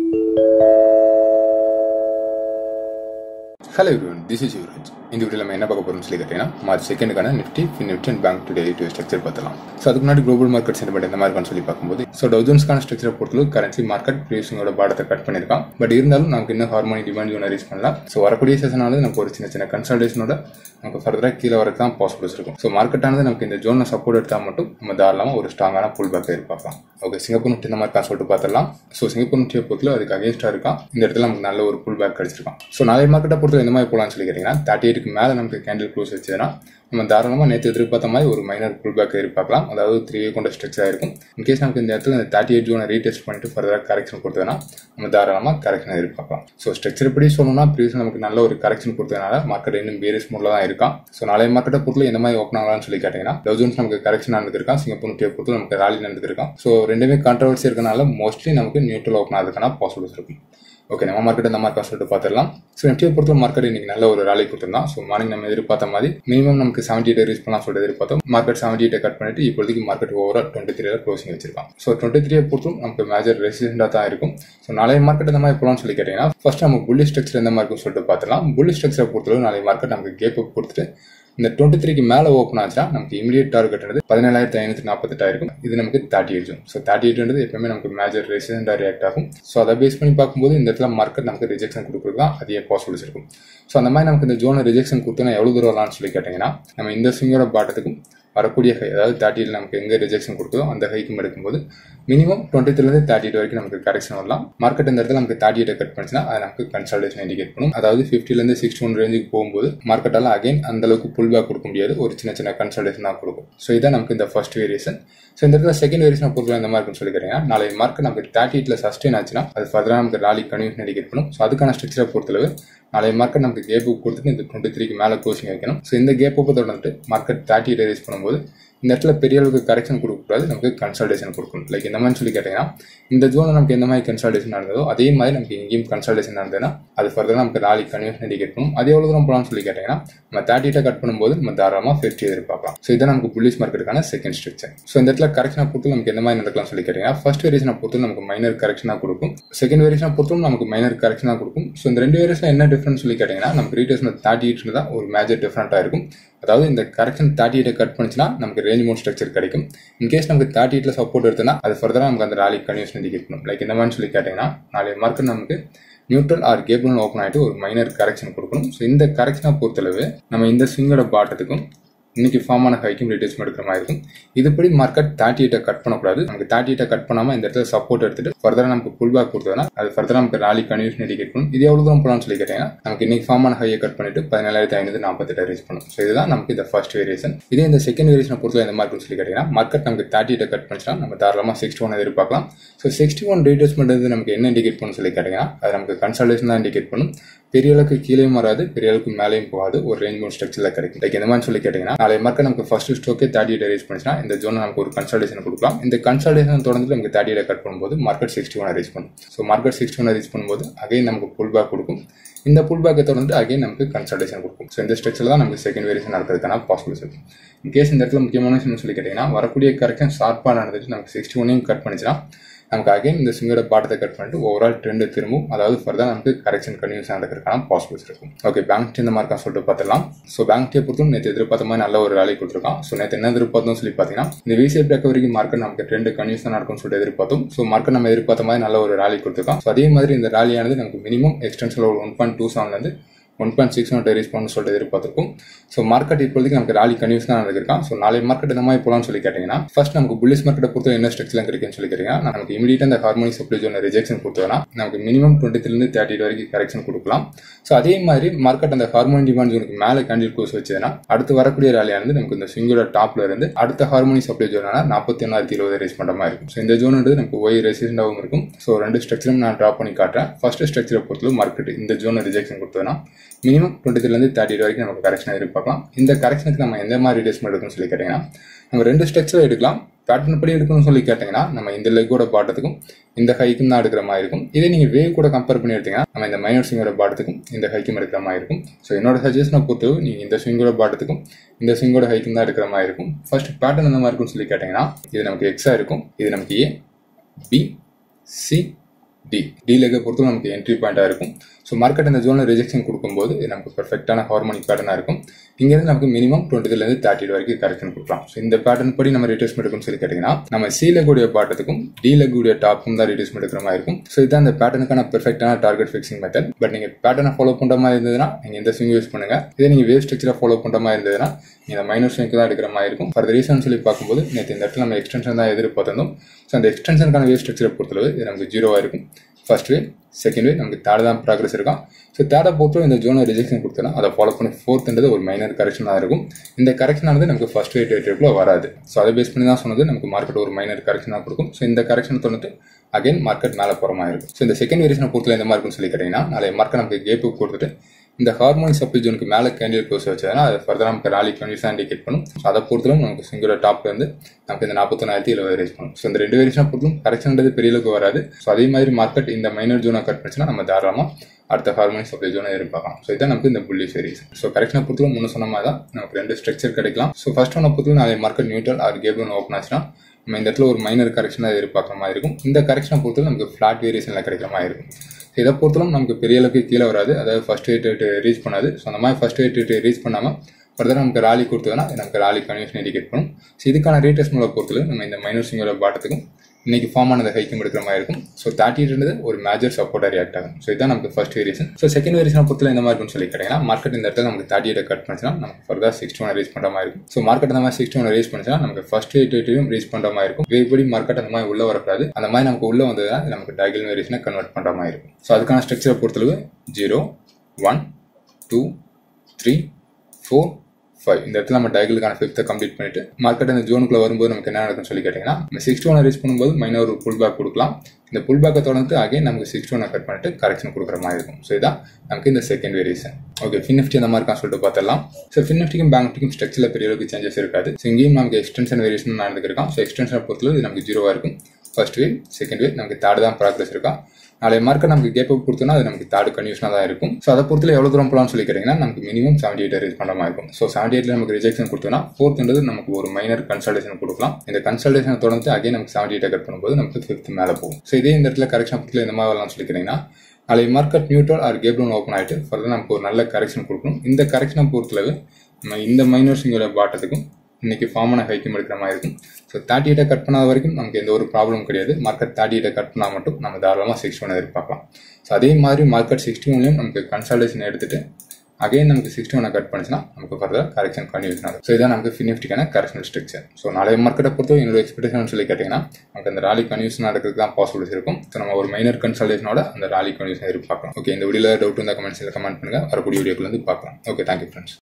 hello everyone this is Yuvraj இந்த வீடியோவில் நம்ம என்ன பார்க்க போகிறோம்னு சொல்லி கேட்டீங்கன்னா மார்ச் செகண்டுக்கான Nifty fin Nifty and bank to daily to structure பார்த்தலாம் ஸோ அதுக்கு முன்னாடி குளோபல் மார்க்கெட் சென்டிமெண்ட் எந்த மாதிரி இருக்குன்னு சொல்லி பார்க்கும்போது ஸோ டவுசன்ஸ்க்கான ஸ்ட்ரக்சரை பொறுத்தளவு கரன்சி மார்க்கெட் ப்ரீவியஸோட பாடத்தை கட் பண்ணியிருக்கான் பட் இருந்தாலும் நமக்கு இன்னும் ஹார்மோனி டிமாண்ட் ஜோனை ரீச் பண்ணலாம் ஸோ வரக்கூடிய செஷனானது நமக்கு ஒரு சின்ன சின்ன கன்சல்டேஷனோட நமக்கு ஃபர்தராக கீழே வரக்கு தான் பாசிபிள்ஸ் இருக்கும் ஸோ மார்க்கெட்டானது நமக்கு இந்த ஜோனை சப்போர்ட் எடுத்தால் மட்டும் நம்ம தாராளமாக ஒரு ஸ்ட்ராங்கான புல் பேக் எதிர்பார்க்கலாம் ஓகே சிங்கப்பூர் நிஃப்டி இந்த மாதிரி தான் சொல்லிட்டு பார்த்துடலாம் ஸோ சிங்கப்பூர் நிஃப்டியை பொறுத்தல அதுக்கு அகேன்ஸ்டாக இருக்கான் இந்த இடத்துல நமக்கு நல்ல ஒரு புல் பேக் கிடைச்சிருக்கான் ஸோ நாளைய மார்க்கெட்டை பொறுத்தல எந்த மாதிரி போகலாம்னு சொல்லி கேட்டிங்கன்னா தேர்ட்டி எயிட்டுக்கு மேலே நமக்கு கேண்டில் க்ளோஸ் வச்சதுன்னா நம்ம தாராளமாக நேற்று எதிர்பார்த்த மாதிரி ஒரு மைனர் புல் பேக் எதிர்பார்க்கலாம் அதாவது த்ரீ கொண்ட ஸ்ட்ரக்சர் இருக்கும் இன்கேஸ் நமக்கு இந்த இடத்துல இந்த தேர்ட்டி எயிட் ஜோனை ரீடெஸ்ட் பண்ணிட்டு ஃபர்தராக கரெக்ஷன் கொடுத்ததுன்னா நம்ம தாராளமாக கரெக்ஷன் எதிர்பார்க்கலாம் ஸோ ஸ்ட்ரக்சர் படி சொல்லணும்னா ப்ரீவியஸ் நமக்கு நல்ல ஒரு கரெக்ஷன் கொடுத்ததுனால மார்க்கெட் இன்னும் பேரிஸ் மூடில் தான் இருக்கான் ஸோ நாளைய மார்க்கெட்டை பொறுத்தல எந்த மாதிரி ஓப்பன் ஆகலாம்னு சொல்லி கேட்டிங்கன்னா தௌசண்ட்ஸ் நமக்கு கரெக்ஷன் நடந்திருக்கான் சிங்கப்பூர் நிஃப்டியை பொறுத்து நமக்கு ராலி நடந்திருக்கான் ஸோ ரெண்டுமே கான்ட்ரவர்சி இருக்கனால மோஸ்ட்லி நமக்கு நியூட்ரல் ஓப்பன் ஆகிறதுக்கான பாசிபிள்ஸ் இருக்கும் ஓகே நம்ம மார்க்கெட் இந்த மாதிரி சொல்லிட்டு பார்த்துடலாம் ஸோ நிஃப்டியை பொறுத்த மார்க்கெட் இன்னைக்கு நல்ல ஒரு ராலி கொடுத்துருந்தான் ஸோ மார்னிங் நம்ம எதிர்பார்த்த மாதிரி மினிமம் நமக்கு செவன்டி எயிட் ரீச் பண்ணலாம் சொல்லிட்டு எதிர்பார்த்தோம் மார்க்கெட் செவன்டி எயிட்டை கட் பண்ணிட்டு இப்போதைக்கு மார்க்கெட் ஓவரால் டுவெண்ட்டி த்ரீல க்ளோசிங் வச்சிருக்கான் ஸோ டுவெண்ட்டி த்ரீயை பொறுத்தும் நமக்கு மேஜர் ரெசிடென்ட்டாக தான் இருக்கும் ஸோ நாளைய மார்க்கெட் இந்த மாதிரி போகலாம்னு சொல்லி கேட்டிங்கன்னா ஃபர்ஸ்ட் நமக்கு புள்ளி ஸ்ட்ரக்சர் எந்த மாதிரி இருக்கும்னு சொல்லிட்டு பார்த்துலாம் புள்ளி ஸ்ட்ரக்சரை பொறுத்தளவு நாளைய மார்க்கெட் நமக்கு கேப் அப் கொடுத்துட்டு இந்த டுவெண்ட்டி த்ரீக்கு மேலே ஓப்பன் ஆச்சுன்னா நமக்கு இமீடியட் டார்கெட் வந்து பதினேழாயிரத்தி ஐநூற்றி நாற்பத்தெட்டாயிருக்கும் இது நமக்கு thirty eight zone so thirty எயிட்ன்றது எப்பவுமே நமக்கு மேஜர் ரெசிடென்டாக ரியாக்ட் ஆகும் ஸோ அதை பேஸ் பண்ணி பார்க்கும்போது இந்த இடத்துல மார்க்கெட் நமக்கு ரிஜெக்ஷன் கொடுக்குறது தான் அதிக பாசிபிலிட்டிஸ் இருக்கும் ஸோ அந்த மாதிரி நமக்கு இந்த ஜோனை ரிஜெக்ஷன் கொடுத்தோன்னா எவ்வளோ தூரம் வரலாம்னு சொல்லி கேட்டிங்கன்னா நம்ம இந்த ஸ்விங்கோட பாட்டத்துக்கும் வரக்கூடிய ஹை அதாவது தேர்ட்டியில் நமக்கு எங்கே ரிஜெக்ஷன் கொடுக்குதோ அந்த ஹைக்கும் எடுக்கும்போது மினிமம் டுவெண்ட்டி த்ரீலேருந்து தேர்ட்டி எயிட் வரைக்கும் நமக்கு கரெக்ஷன் வரலாம் மார்க்கெட் இந்த இடத்துல நமக்கு தேர்ட்டி எயிட் கட் பண்ணிச்சுன்னா அது நமக்கு கன்சல்டேஷன் இண்டிகேட் பண்ணும் அதாவது ஃபிஃப்டிலேருந்து சிக்ஸ்டி ஒன் ரேஞ்சுக்கு போகும்போது மார்க்கெட்டால் அகைன் அந்த அளவுக்கு புல் பேக் கொடுக்க முடியாது ஒரு சின்ன சின்ன கன்சல்டேஷன் தான் கொடுக்கும் ஸோ இதான் நமக்கு இந்த ஃபர்ஸ்ட் வேரியேஷன் ஸோ இந்த இடத்துல செகண்ட் வேரியேஷன் பொறுத்தவரை எந்த மாதிரி இருக்குன்னு சொல்லி கேட்டீங்கன்னா நாளை மார்க்கெட் நமக்கு தேர்ட்டி எயிட்ல சஸ்டெயின் ஆச்சுன்னா அது ஃபர்தராக நமக்கு ராலி கன்வியூஷன் இண்டிகேட் பண்ணும் ஸோ அதுக்கான ஸ்ட்ரக்சரை பொறுத்தளவு நாளைய மார்க்கெட் நமக்கு கேப் கொடுத்துட்டு இந்த டுவெண்ட்டி த்ரீக்கு மேலே க்ளோசிங் வைக்கணும் ஸோ இந்த கேப் தொடர்ந்துட்டு மார்க்கெட் தேர்ட்டி எயிட் ரேஸ் பண்ணும்போது இந்த இடத்துல பெரிய அளவுக்கு கரெக்ஷன் கொடுக்கக்கூடாது நமக்கு கன்சல்டேஷன் கொடுக்கணும் லைக் இந்த மாதிரி சொல்லி கேட்டிங்கன்னா இந்த ஜோனில் நமக்கு எந்த மாதிரி கன்சல்டேஷன் நடந்ததோ அதே மாதிரி நமக்கு எங்கேயும் கன்சல்டேஷன் நடந்ததுன்னா அது ஃபர்தராக நமக்கு ராலி கன்வென்ஷன் இண்டிகேட் பண்ணும் அது எவ்வளோ தூரம் போகலாம்னு சொல்லி கேட்டிங்கன்னா நம்ம தேர்ட்டிட்ட கட் பண்ணும்போது நம்ம தாராளமாக ஃபிஃப்டி எதிர்பார்க்கலாம் ஸோ இதான் நமக்கு புல்லிஷ் மார்க்கெட்டுக்கான செகண்ட் ஸ்ட்ரக்சர் ஸோ இந்த இடத்துல கரெக்ஷனை பொறுத்து நமக்கு எந்த மாதிரி நடக்கலாம் சொல்லி கேட்டிங்கன்னா ஃபர்ஸ்ட் வேரியேஷனை பொறுத்து நமக்கு மைனர் கரெக்ஷனாக கொடுக்கும் செகண்ட் வேரியேஷனை பொறுத்தும் நமக்கு மைனர் கரெக்ஷனாக கொடுக்கும் ஸோ இந்த ரெண்டு வேரியேஷன் என்ன டிஃப்ரென்ஸ் சொல்லி கேட்டிங்கன்னா நமக்கு ரீட்டர்ஸ் தேர்ட்டி எயிட் தான் ஒரு மேஜர் டிஃப்ரெண்ட்டாக இருக்கும் அதாவது இந்த கரெக்ஷன் தேர்ட்டி எயிட்டை கட் பண்ணிச்சுன்னா நமக்கு ரேஞ்ச் மோட் ஸ்ட்ரக்சர் கிடைக்கும் இன்கேஸ் நமக்கு தேர்ட்டி எயிட்ல சப்போர்ட் எடுத்தனா அது ஃபர்தராக நமக்கு அந்த ராலி கன்யூஷன் இண்டிகேட் பண்ணும் லைக் இந்த மாதிரி சொல்லி கேட்டிங்கன்னா நாளைய மார்க்கெட் நமக்கு நியூட்ரல் ஆர் கேபிள் ஓப்பன் ஆகிட்டு ஒரு மைனர் கரெக்ஷன் கொடுக்கணும் ஸோ இந்த கரெக்ஷனை பொறுத்தளவு நம்ம இந்த ஸ்விங்கோட பாட்டத்துக்கும் இன்னைக்கு ஃபார்ம் ஆன ஹைக்கும் ரிட்டர்ஸ்மெண்ட் எடுக்கிற மாதிரி இருக்கும் இதுபடி மார்க்கெட் தேர்ட்டி எயிட்டை கட் பண்ணக்கூடாது நமக்கு தேர்ட்டி எயிட்டை கட் பண்ணாமல் இந்த இடத்துல சப்போர்ட் எடுத்துட்டு ஃபர்தராக நமக்கு புல் பேக் கொடுத்ததுனா அது ஃபர்தராக நமக்கு ராலி கன்யூஷன் இண்டிகேட் பண்ணும் இது எவ்வளோ தூரம் போகலாம்னு சொல்லி கேட்டீங்கன்னா நமக்கு இன்னைக்கு ஃபார்ம் ஆன ஹையை கட் பண்ணிட்டு பதினேழாயிரத்தி ஐநூறு நாற்பத்தெட்டு ரீச் பண்ணும் ஸோ இதுதான் நமக்கு இந்த ஃபர்ஸ்ட் வேரியேஷன் இதே இந்த செகண்ட் வேரியேஷனை பொறுத்தவரை எந்த மாதிரி சொல்லி கேட்டீங்கன்னா மார்க்கெட் நமக்கு தேர்ட்டி எயிட்டை கட் பண்ணிச்சுன்னா நம்ம தாராளமாக சிக்ஸ்டி ஒன் எதிர்பார்க்கலாம் ஸோ சிக்ஸ்டி ஒன் ரீட்டர்ஸ்மெண்ட் வந்து நமக்கு என்ன இண்டிகேட் பண்ணும் சொல்லி கேட்டீங்கன்னா அது நமக்கு கன்சல்டேஷன் தான் இண்டிகேட் பண்ணும் பெரிய அளவுக்கு கீழேயும் வராது பெரிய அளவுக்கு மேலேயும் போகாது ஒரு ரேஞ்ச் மோட் ஸ்ட்ரக்சரில் கிடைக்கும் லைக் இந்த மாதிரி சொல்லி கேட்டிங்கன்னா நாளை மார்க்கெட் நமக்கு ஃபர்ஸ்ட் ஸ்டோக்கே தேர்ட்டி எயிட் ரீச் பண்ணிச்சுன்னா இந்த ஜோனை நமக்கு ஒரு கன்சல்டேஷன் கொடுக்கலாம் இந்த கன்சல்டேஷன் தொடர்ந்து நமக்கு தேர்ட்டி எயிட் கட் பண்ணும்போது மார்க்கெட் சிக்ஸ்டி ஒன் ரீச் பண்ணும் so market sixty one reach பண்ணும்போது அகைன் நமக்கு புல் பேக் கொடுக்கும் இந்த புல் பேக்கை தொடர்ந்து அகைன் நமக்கு கன்சல்டேஷன் கொடுக்கும் ஸோ இந்த ஸ்ட்ரக்சரில் தான் நமக்கு செகண்ட் வேரியேஷன் நடக்கிறதுக்கான பாசிபிலிட்டி இருக்கும் இன்கேஸ் இந்த இடத்துல முக்கியமான விஷயம் சொல்லி கேட்டிங்கன்னா வரக்கூடிய கரெக்ஷன் ஷார்ப்பாக நடந்துட்டு நமக்கு சிக்ஸ்டி ஒன்னையும் கட் பண்ணிச்சுன்னா நமக்கு அகைன் இந்த சிங்கோட பாட்டத்தை கட் பண்ணிட்டு ஓவரால் ட்ரெண்ட் திரும்பும் அதாவது ஃபர்தர் நமக்கு கரெக்ஷன் கன்யூஸ் நடக்கிறதுக்கான பாசிபிலிட்டிஸ் இருக்கும் ஓகே பேங்க் இந்த மாதிரி சொல்லிட்டு பார்த்துலாம் ஸோ பேங்க் டே பொறுத்தும் நேற்று எதிர்பார்த்த மாதிரி நல்ல ஒரு ராலி கொடுத்துருக்கான் ஸோ நேற்று என்ன எதிர்பார்த்தோம் சொல்லி பார்த்தீங்கன்னா இந்த விசிஎஃப் ரெக்கவரிக்கு மார்க்கெட் நமக்கு ட்ரெண்ட் கன்யூஸ் தான் நடக்கும்னு சொல்லிட்டு எதிர்பார்த்தோம் ஸோ மார்க்கெட் நம்ம எதிர்பார்த்த மாதிரி நல்ல ஒரு ராலி கொடுத்துருக்கான் ஸோ அதே மாதிரி இந்த ராலியானது நமக்கு மினிமம் எக்ஸ்டென்ஷன் ஒரு ஒன் பாயிண்ட் டூ செவன்லேருந்து one point six note reach பண்ணு சொல்லிட்டு எதிர்பார்த்துருக்கும் ஸோ மார்க்கெட் இப்போதைக்கு நமக்கு ராலி கன்யூஸ் தான் நடந்திருக்கான் ஸோ நாளை மார்க்கெட் இந்த மாதிரி போகலாம்னு சொல்லி கேட்டிங்கன்னா ஃபர்ஸ்ட் நமக்கு புல்லிஸ் மார்க்கெட்டை பொறுத்த என்ன ஸ்ட்ரக்சர் கிடைக்கும்னு சொல்லி கேட்டிங்கன்னா நமக்கு இமீடியட்டாக இந்த ஹார்மோனி சப்ளை ஜோன் ரிஜெக்ஷன் கொடுத்தோம்னா நமக்கு மினிமம் டுவெண்ட்டி த்ரீலேருந்து தேர்ட்டி வரைக்கும் கரெக்ஷன் கொடுக்கலாம் ஸோ அதே மாதிரி மார்க்கெட் அந்த ஹார்மோனி டிமாண்ட் ஜோனுக்கு மேலே கேண்டில் கோர்ஸ் வச்சதுன்னா அடுத்து வரக்கூடிய ராலியானது நமக்கு இந்த சிங்குலர் டாப்ல இருந்து அடுத்த ஹார்மோனி சப்ளை ஜோனான நாற்பத்தி ஒன்னாயிரத்தி இருபது ரேஸ் பண்ணுற மாதிரி இருக்கும் ஸோ இந்த ஜோன்ன்றது நமக்கு ஒய் ரெசிஸ்டண்டாகவும் இருக்கும் ஸோ ரெண்டு ஸ்ட்ரக்சரும் நான் ட்ரா பண்ணி காட்டுறேன் ஃபர்ஸ்ட் ஸ்ட்ரக்சரை பொறுத்தவரை மார்க்கெட் இந்த ஜோனை ரிஜெக்ஷன் கொடுத்ததுன்னா மினிமம் டுவெண்ட்டி த்ரீலேருந்து தேர்ட்டி வரைக்கும் நமக்கு கரெக்ஷன் எதிர்பார்க்கலாம் இந்த கரெக்ஷனுக்கு நம்ம எந்த மாதிரி ரிடேஸ்மெண்ட் எடுக்கணும்னு சொல்லி கேட்டிங்கன்னா நம்ம ரெண்டு ஸ்ட்ரக்சர் எடுக்கலாம் பேட்டர்ன் படி எடுக்கணும்னு சொல்லி கேட்டிங்கன்னா நம்ம இந்த லெக்கோட பாட்டத்துக்கும் இந்த ஹைக்கும் தான் எடுக்கிற மாதிரி இருக்கும் இதே நீங்கள் வேவ் கூட கம்பேர் பண்ணி எடுத்தீங்கன்னா நம்ம இந்த மைனர் ஸ்விங்கோட பாட்டத்துக்கும் இந்த ஹைக்கும் எடுக்கிற மாதிரி இருக்கும் ஸோ என்னோட சஜஷனை பொறுத்து நீங்கள் இந்த ஸ்விங்கோட பாட்டத்துக்கும் இந்த ஸ்விங்கோட ஹைக்கும் தான் எடுக்கிற மாதிரி இருக்கும் ஃபர்ஸ்ட் பேட்டர்ன் எந்த மாதிரி இருக்கும்னு சொல்லி கேட்டிங்கன்னா இது நமக்கு எக்ஸாக இருக்கும் இது நமக்கு A B C D D லெக்கை பொறுத்து நமக்கு என்ட்ரி பாயிண்டாக இருக்கும் ஸோ மார்க்கெட் இந்த ஜோனில் ரிஜெக்ஷன் கொடுக்கும்போது இது நமக்கு பெர்ஃபெக்டான ஹார்மோனிக் பேட்டர்னாக இருக்கும் இங்கேருந்து நமக்கு மினிமம் டுவெண்ட்டிலேருந்து தேர்ட்டி வரைக்கும் கரெக்ஷன் கொடுக்கலாம் ஸோ இந்த பேட்டர்ன் படி நம்ம ரிட்ரேஸ்மெண்ட் எடுக்கணும்னு சொல்லி கேட்டிங்கன்னா நம்ம சி லெக்குடைய பாட்டத்துக்கும் டி லெக்குடைய டாப்புக்கும் தான் ரிட்ரேஸ்மெண்ட் எடுக்கிற மாதிரி இருக்கும் ஸோ இதுதான் இந்த பேட்டர்னுக்கான பெர்ஃபெக்டான டார்கெட் ஃபிக்ஸிங் மெத்தட் பட் நீங்கள் பேட்டர்னை ஃபாலோ பண்ணுற மாதிரி இருந்ததுன்னா நீங்கள் இந்த ஸ்விங் யூஸ் பண்ணுங்க இதே நீங்கள் வேவ் ஸ்ட்ரக்சரை ஃபாலோ பண்ணுற மாதிரி இருந்ததுன்னா நீங்கள் மைனஸ் ஸ்விங்க்கு தான் எடுக்கிற மாதிரி இருக்கும் ஃபார் ரீசன் சொல்லி பார்க்கும்போது நேற்று இந்த இடத்துல நம்ம எக்ஸ்டென்ஷன் தான் எதிர்பார்த்திருந்தோம் ஸோ அந்த எக்ஸ்டென்ஷனுக்கான வேவ் ஸ்ட்ரக்சரை பொறுத்தளவு இது நமக்கு ஜீரோவாக இருக்கும் ஃபர்ஸ்ட் வே செகண்ட் வே நமக்கு தேர்ட் தான் ப்ராக்ரஸ் இருக்கும் ஸோ தேர்டை பொறுத்தவரை இந்த ஜோனை ரிஜெக்ஷன் கொடுத்தோன்னா அதை ஃபாலோ பண்ணி ஃபோர்த்ன்றது ஒரு மைனர் கரெக்ஷனாக இருக்கும் இந்த கரெக்ஷனானது நமக்கு ஃபர்ஸ்ட் வே டேட்டில் வராது ஸோ அதை பேஸ் பண்ணி தான் சொன்னது நமக்கு மார்க்கெட் ஒரு மைனர் கரெக்ஷனாக கொடுக்கும் ஸோ இந்த கரெக்ஷன் தோணுட்டு அகைன் மார்க்கெட் மேலே போகிற மாதிரி இருக்கும் ஸோ இந்த செகண்ட் வேரியேஷனை பொறுத்தல எந்த மாதிரி இருக்கும்னு சொல்லி கேட்டிங்கன்னா நாளை மார்க்கெட் நமக்கு கேப்பு கொடுத்துட்டு இந்த ஹார்மோன் சப்ளை ஜோனுக்கு மேலே கேண்டில் க்ளோஸ் வச்சதுன்னா அது ஃபர்தர் நமக்கு ராலி கண்டிஷன் இண்டிகேட் பண்ணும் ஸோ அதை பொறுத்தலும் நமக்கு சிங்குலர் டாப்ல இருந்து நமக்கு இந்த நாற்பத்தொன்னாயிரத்தி எழுபது ரேஸ் பண்ணும் ஸோ இந்த ரெண்டு வேரியேஷனை பொறுத்தும் கரெக்ஷன்றது பெரிய அளவுக்கு வராது ஸோ அதே மாதிரி மார்க்கெட் இந்த மைனர் ஜோனை கட் பண்ணிச்சுன்னா நம்ம தாராளமாக அடுத்த ஹார்மோன் சப்ளை ஜோனை எதிர்பார்க்கலாம் ஸோ இதான் நமக்கு இந்த புள்ளி சீரிஸ் ஸோ கரெக்ஷனை பொறுத்தலும் முன்ன சொன்ன மாதிரி தான் நமக்கு ரெண்டு ஸ்ட்ரக்சர் கிடைக்கலாம் ஸோ ஃபர்ஸ்ட் ஒன்னை பொறுத்தலும் நாளை மார்க்கெட் நியூட்ரல் ஆர் கேப்லோன் ஓப்பன் ஆச்சுன்னா நம்ம இந்த இடத்துல ஒரு மைனர் கரெக்ஷனாக எதிர்பார்க்குற மாதிரி இருக்கும் இந்த கரெக்ஷனை பொறுத்தவரை நமக்கு ஃப்ளாட் வேரியேஷனில் கிடைக்கிற மாதிரி இருக்கும் இதை பொறுத்தலும் நமக்கு பெரிய அளவுக்கு கீழே வராது அதாவது ஃபர்ஸ்ட் எயிட் ரீச் பண்ணாது ஸோ அந்த மாதிரி ஃபர்ஸ்ட் எயிட் ரீச் பண்ணாமல் ஃபர்தர் நமக்கு ராலி கொடுத்ததுன்னா நமக்கு ராலி கன்வியூஷன் இண்டிகேட் பண்ணும் ஸோ இதுக்கான ரேட்டஸ் மூலம் பொறுத்தல நம்ம இந்த மைனர் சிங்கோட பாட்டத்துக்கும் இன்னைக்கு ஃபார்ம் ஆனது ஹைக்கும் எடுக்கிற மாதிரி இருக்கும் ஸோ தேர்ட்டின்றது ஒரு மேஜர் சப்போர்ட்டாக ரியாக்ட் ஆகும் ஸோ இதான் நமக்கு first variation so second variation பொறுத்தல இந்த மாதிரி இருக்கும்னு சொல்லி கேட்டீங்கன்னா மார்க்கெட் இந்த இடத்துல நமக்கு தேர்ட்டி எயிட் கட் பண்ணிச்சுன்னா நமக்கு ஃபர்தர் சிக்ஸ்டி ஒன் ரீச் பண்ணுற மாதிரி இருக்கும் ஸோ மார்க்கெட் அந்த மாதிரி சிக்ஸ்டி ஒன் ரீச் பண்ணிச்சுன்னா நமக்கு ஃபர்ஸ்ட் எயிட் எயிட்டையும் ரீச் பண்ணுற மாதிரி இருக்கும் வேறுபடி மார்க்கெட் அந்த மாதிரி உள்ள வரக்கூடாது அந்த மாதிரி நமக்கு உள்ள வந்ததுன்னா நமக்கு டயகல் வேரியேஷனை கன்வெர்ட் பண்ணுற மாதிரி இருக்கும் ஸோ அதுக்கான ஸ்ட்ரக்சரை பொறுத்தளவு zero one two three four five இந்த இடத்துல நம்ம டயகலுக்கான ஃபிஃப்த்தை கம்ப்ளீட் பண்ணிட்டு மார்க்கெட் அந்த ஜோனுக்குள்ள வரும்போது நமக்கு என்ன நடக்கும்னு சொல்லி கேட்டிங்கன்னா நம்ம சிக்ஸ்டி ஒன் ரீச் பண்ணும்போது மைனர் ஒரு புல் பேக் கொடுக்கலாம் இந்த புல் பேக்கை தொடர்ந்து அகைன் நமக்கு சிக்ஸ்டி ஒன் கட் பண்ணிட்டு கரெக்ஷன் கொடுக்குற மாதிரி இருக்கும் ஸோ இதான் நமக்கு இந்த second variation okay fin Nifty அந்த மாதிரி இருக்கான்னு சொல்லிட்டு பார்த்துலாம் ஸோ ஃபின் நிஃப்டிக்கும் பேங்க் நிஃப்டிக்கும் ஸ்ட்ரக்சரில் பெரிய அளவுக்கு சேஞ்சஸ் இருக்காது ஸோ இங்கேயும் நமக்கு எக்ஸ்டென்ஷன் வேரியேஷன் நடந்துருக்கான் ஸோ எக்ஸ்டென்ஷனை பொறுத்தவரை இது நமக்கு ஜீரோவாக இருக்கும் ஃபர்ஸ்ட் வே செகண்ட் வே நமக்கு தேர்ட் தான் ப்ராக்ரஸ் இருக்கா நாளைய மார்க்கெட் நமக்கு கேப் அப் கொடுத்தோம்னா அது நமக்கு தேர்ட் கன்யூஷனாக தான் இருக்கும் ஸோ அதை பொறுத்தல எவ்வளோ தூரம் போகலாம்னு சொல்லி கேட்டிங்கன்னா நமக்கு மினிமம் செவன்டி எயிட் ரீச் பண்ணுற மாதிரி இருக்கும் ஸோ செவன்டி எயிட்ல நமக்கு ரிஜெக்ஷன் கொடுத்தோம்னா ஃபோர்த்ன்றது நமக்கு ஒரு மைனர் கன்சல்டேஷன் கொடுக்கலாம் இந்த கன்சல்டேஷனை தொடர்ந்து அகைன் நமக்கு செவன்டி எயிட்டை கட் பண்ணும்போது நமக்கு ஃபிஃப்த் மேலே போகும் ஸோ இதே இந்த இடத்துல கரெக்ஷன் பொறுத்தல இந்த மாதிரி வரலாம்னு சொல்லி கேட்டிங்கன்னா நாளை மார்க்கெட் நியூட்ரல் ஆர் கேப்லோன் ஓப்பன் ஆகிட்டு ஃபர்தர் நமக்கு ஒரு நல்ல கரெக்ஷன் கொடுக்கணும் இந்த கரெக்ஷனை பொறுத்தளவு நம்ம இந்த மைனர்ஸுங்கிற பாட்டத்துக்கும் இன்னைக்கு ஃபார்மான ஹைக்கும் எடுக்கிற மாதிரி இருக்கும் ஸோ தேர்ட்டி எயிட்டை கட் பண்ணாத வரைக்கும் நமக்கு எந்த ஒரு ப்ராப்ளம் கிடையாது மார்க்கெட் தேர்ட்டி எயிட்டை கட் பண்ணால் மட்டும் நம்ம தாராளமாக சிக்ஸ்டி ஒன் எதிர்பார்க்கலாம் ஸோ அதே மாதிரி மார்க்கெட் சிக்ஸ்டி ஒன்லையும் நமக்கு கன்சல்டேஷன் எடுத்துட்டு அகைன் நமக்கு சிக்ஸ்டி ஒனை கட் பண்ணிச்சுன்னா நமக்கு ஃபர்தர் கரெக்ஷன் கன்யூஷன் ஆகும் ஸோ இதான் நமக்கு ஃபினிஃப்டிக்கான கரெக்ஷன் ஸ்ட்ரக்சர் ஸோ நாளைய மார்க்கெட்டை பொறுத்தவரை என்னோட எக்ஸ்பெக்டேஷன் சொல்லி கேட்டிங்கன்னா நமக்கு அந்த ராலி கன்யூஷன் நடக்கிறதுக்கு தான் பாசிபிலிட்டிஸ் இருக்கும் ஸோ நம்ம ஒரு மைனர் கன்சல்டேஷனோட அந்த ராலி கன்யூஷன் எதிர்பார்க்கலாம் ஓகே இந்த வீடியோவில் டவுட் இருந்தால் கமெண்ட்ஸில் கமெண்ட் பண்ணுங்கள் வரக்கூடிய வீடியோக்குள்ள வந்து பார்க்கலாம் ஓகே தேங்க்யூ ஃப்ரெண்ட்ஸ்